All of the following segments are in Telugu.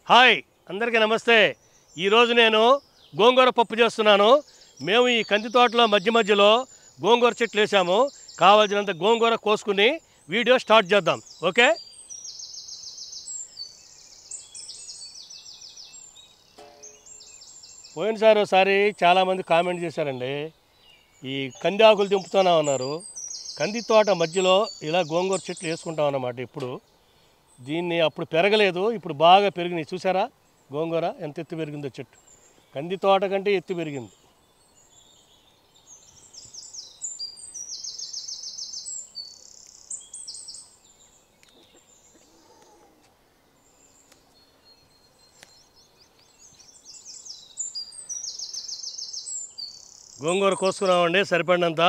హాయ్ అందరికీ నమస్తే ఈరోజు నేను గోంగూర పప్పు చేస్తున్నాను మేము ఈ కంది తోటలో మధ్య మధ్యలో గోంగూర చెట్లు వేసాము కావాల్సినంత గోంగూర కోసుకుని వీడియో స్టార్ట్ చేద్దాం ఓకే పోయినసారి ఒకసారి చాలామంది కామెంట్ చేశారండి ఈ కంది ఆకులు దింపుతూనే ఉన్నారు కంది తోట మధ్యలో ఇలా గోంగూర చెట్లు వేసుకుంటాం అన్నమాట ఇప్పుడు దీన్ని అప్పుడు పెరగలేదు ఇప్పుడు బాగా పెరిగినాయి చూసారా గోంగూర ఎంత ఎత్తు పెరిగిందో చెట్టు కంది తోట కంటే ఎత్తు పెరిగింది గోంగూర కోసుకున్నామండి సరిపడినంత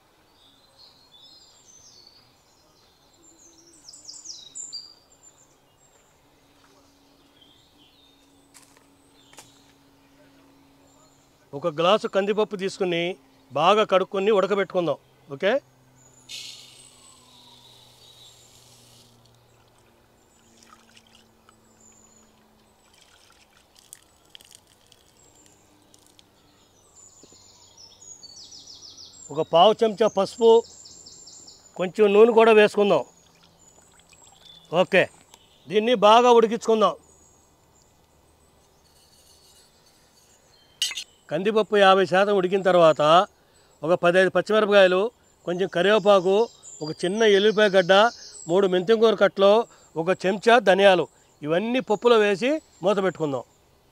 ఒక గ్లాసు కందిపప్పు తీసుకుని బాగా కడుక్కొని ఉడకబెట్టుకుందాం ఓకే ఒక పావు చెంచా పసుపు కొంచెం నూనె కూడా వేసుకుందాం ఓకే దీన్ని బాగా ఉడికించుకుందాం కందిపప్పు యాభై శాతం ఉడికిన తర్వాత ఒక పదహైదు పచ్చిమిరపకాయలు కొంచెం కరివేపాకు ఒక చిన్న ఎల్లిపాయ గడ్డ మూడు మెంతికూర కట్టలు ఒక చెంచా ధనియాలు ఇవన్నీ పప్పులో వేసి మూత పెట్టుకుందాం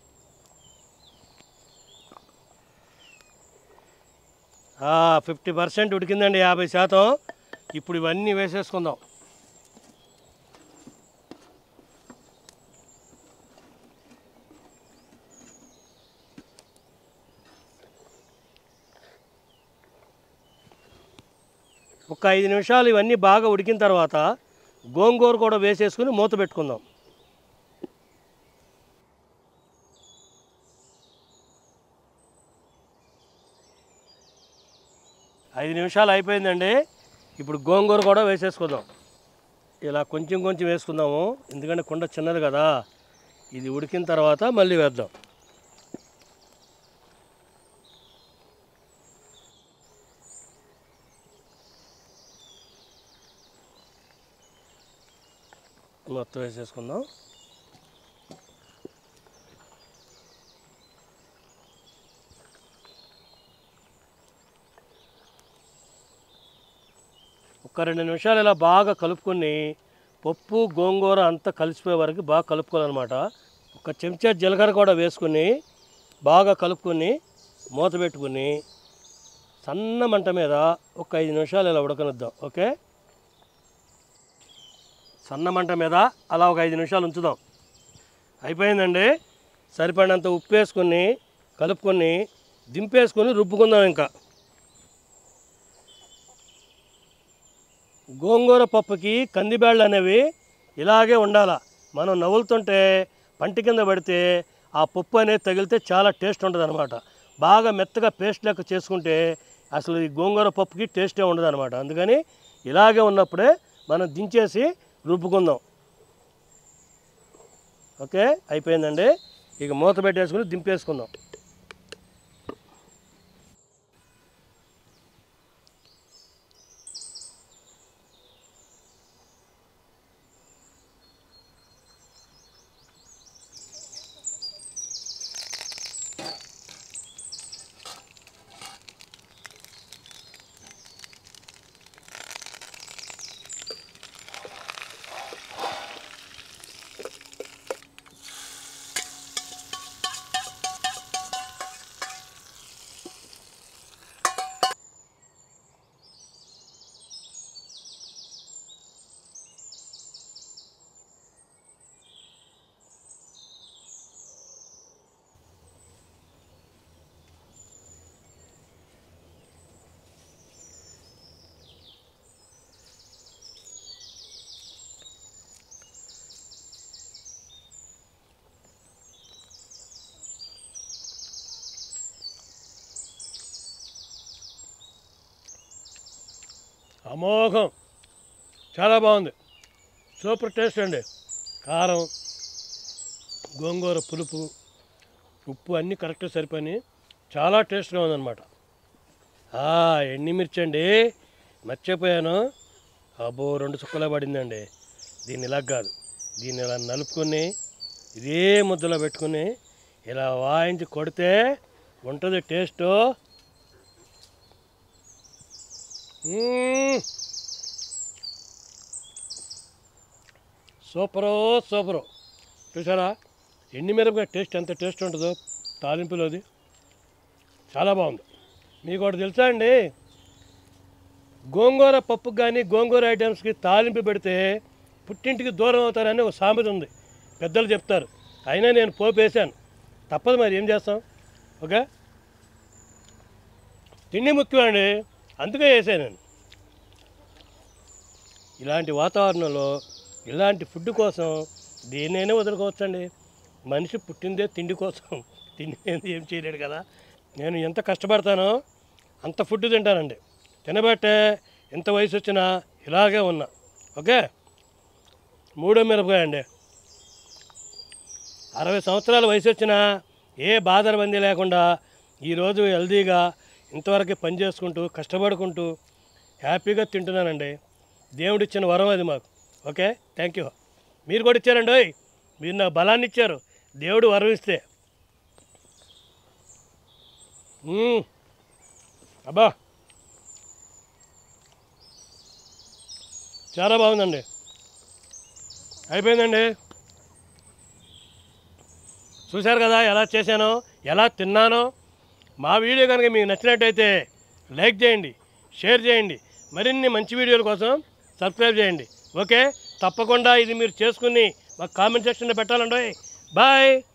ఫిఫ్టీ పర్సెంట్ ఉడికిందండి యాభై శాతం ఇప్పుడు ఇవన్నీ వేసేసుకుందాం ఒక ఐదు నిమిషాలు ఇవన్నీ బాగా ఉడికిన తర్వాత గోంగూర కూడా వేసేసుకుని మూత పెట్టుకుందాం ఐదు నిమిషాలు అయిపోయిందండి ఇప్పుడు గోంగూర కూడా వేసేసుకుందాం ఇలా కొంచెం కొంచెం వేసుకుందాము ఎందుకంటే కుండ చిన్నది కదా ఇది ఉడికిన తర్వాత మళ్ళీ వేద్దాం మొత్తం వేసేసుకుందాం ఒక రెండు నిమిషాలు ఇలా బాగా కలుపుకొని పప్పు గోంగూర అంతా కలిసిపోయే వరకు బాగా కలుపుకోవాలన్నమాట ఒక చెంచా జీలకర్ర కూడా వేసుకుని బాగా కలుపుకొని మూత పెట్టుకుని సన్న మంట మీద ఒక ఐదు నిమిషాలు ఇలా ఉడకనిద్దాం ఓకే సన్న మంట మీద అలా ఒక ఐదు నిమిషాలు ఉంచుదాం అయిపోయిందండి సరిపడినంత ఉప్పు వేసుకొని కలుపుకొని దింపేసుకొని రుబ్బుకుందాం ఇంకా గోంగూర పప్పుకి కందిబేళ్ళు అనేవి ఇలాగే ఉండాల మనం నవ్వులుతుంటే పంటి కింద పడితే ఆ పప్పు అనేది తగిలితే చాలా టేస్ట్ ఉంటుంది అనమాట బాగా మెత్తగా పేస్ట్ లెక్క చేసుకుంటే అసలు ఈ గోంగూర పప్పుకి టేస్టే ఉండదు అనమాట అందుకని ఇలాగే ఉన్నప్పుడే మనం దించేసి రుబ్బుకుందాం ఓకే అయిపోయిందండి ఇక మూత పెట్టేసుకుని దింపేసుకుందాం అమోఘం చాలా బాగుంది సూపర్ టేస్ట్ అండి కారం గోంగూర పులుపు ఉప్పు అన్నీ కరెక్ట్గా సరిపోయి చాలా టేస్ట్గా ఉందన్నమాట ఆ, ఎండిమిర్చి అండి మర్చిపోయాను అబ్బో రెండు చుక్కలే పడిందండి దీన్ని ఇలా కాదు దీన్ని ఇలా నలుపుకొని ఇదే ముద్దలో పెట్టుకుని ఇలా వాయించి కొడితే ఉంటుంది టేస్ట్ మ్మ్. సూపరు సూపరు చూసారా ఎండి మిరపకాయ టేస్ట్ ఎంత టేస్ట్ ఉంటుందో తాలింపులోది చాలా బాగుంది మీకు ఒకటి తెలుసా అండి గోంగూర పప్పుకు కానీ గోంగూర ఐటమ్స్కి తాలింపు పెడితే పుట్టింటికి దూరం అవుతారని ఒక సామెత ఉంది పెద్దలు చెప్తారు అయినా నేను పోపు వేసాను తప్పదు మరి ఏం చేస్తాం ఓకే తిండి ముఖ్యం అండి అందుకే వేసాను నేను ఇలాంటి వాతావరణంలో ఇలాంటి ఫుడ్ కోసం దేన్నైనా వదులుకోవచ్చండి మనిషి పుట్టిందే తిండి కోసం తిండి లేనిది ఏం చేయలేడు కదా నేను ఎంత కష్టపడతానో అంత ఫుడ్ తింటానండి తినబట్టే ఎంత వయసు వచ్చినా ఇలాగే ఉన్నా ఓకే మూడో మిరపకాయ అండి అరవై సంవత్సరాల వయసు వచ్చినా ఏ బాధరబందీ లేకుండా ఈరోజు హెల్దీగా ఇంతవరకు పని చేసుకుంటూ కష్టపడుకుంటూ హ్యాపీగా తింటున్నానండి దేవుడిచ్చిన వరం అది మాకు ఓకే థ్యాంక్ యూ మీరు కూడా ఇచ్చారండి ఓయ్ మీరు నాకు బలాన్ని ఇచ్చారు దేవుడు వరం ఇస్తే మ్మ్. అబ్బా చాలా బాగుందండి అయిపోయిందండి చూశారు కదా ఎలా చేశానో ఎలా తిన్నానో మా వీడియో కనుక మీకు నచ్చినట్టయితే లైక్ చేయండి షేర్ చేయండి మరిన్ని మంచి వీడియోల కోసం సబ్స్క్రైబ్ చేయండి ఓకే తప్పకుండా ఇది మీరు చేసుకుని మాకు కామెంట్ సెక్షన్లో పెట్టాలండి బాయ్